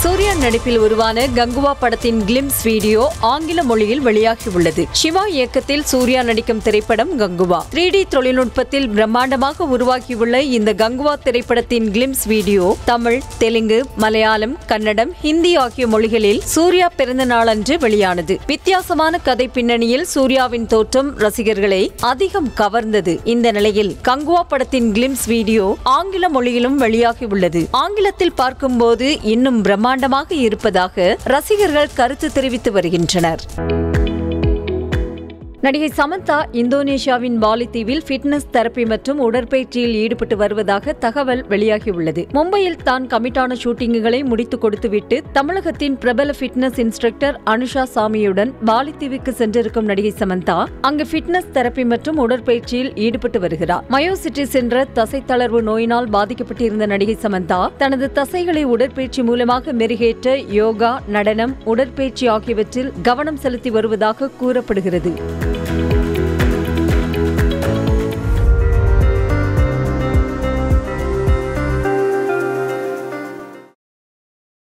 சூர்யா நடிப்பில் உருவான கங்குவா படத்தின் கிளிம்ஸ் வீடியோ ஆங்கில மொழியில் வெளியாகியுள்ளது சிவா இயக்கத்தில் சூர்யா நடிக்கும் திரைப்படம் கங்குவா த்ரீ டி தொழில்நுட்பத்தில் பிரம்மாண்டமாக உருவாகியுள்ள இந்த கங்குவா திரைப்படத்தின் கிளிம்ஸ் வீடியோ தமிழ் தெலுங்கு மலையாளம் கன்னடம் ஹிந்தி ஆகிய மொழிகளில் சூர்யா பிறந்த நாளன்று வெளியானது வித்தியாசமான கதை பின்னணியில் சூர்யாவின் தோற்றம் ரசிகர்களை அதிகம் கவர்ந்தது இந்த நிலையில் கங்குவா படத்தின் கிளிம்ஸ் வீடியோ ஆங்கில மொழியிலும் வெளியாகியுள்ளது ஆங்கிலத்தில் பார்க்கும்போது இன்னும் பிரம்மாண்டமாக இருப்பதாக ரசிகர்கள் கருத்து தெரிவித்து வருகின்றனர் நடிகை சமந்தா இந்தோனேஷியாவின் பாலி தீவில் ஃபிட்னஸ் தெரப்பி மற்றும் உடற்பயிற்சியில் ஈடுபட்டு வருவதாக தகவல் வெளியாகியுள்ளது மும்பையில் தான் கமிட்டான ஷூட்டிங்குகளை முடித்துக் கொடுத்துவிட்டு தமிழகத்தின் பிரபல ஃபிட்னஸ் இன்ஸ்ட்ரக்டர் அனுஷா சாமியுடன் பாலி தீவுக்கு சென்றிருக்கும் நடிகை சமந்தா அங்கு ஃபிட்னஸ் தெரப்பி மற்றும் உடற்பயிற்சியில் ஈடுபட்டு வருகிறார் மயோசிட்டிஸ் என்ற தசை தளர்வு நோயினால் பாதிக்கப்பட்டிருந்த நடிகை சமந்தா தனது தசைகளை உடற்பயிற்சி மூலமாக மெருகேற்ற யோகா நடனம் உடற்பயிற்சி ஆகியவற்றில் கவனம் செலுத்தி வருவதாக கூறப்படுகிறது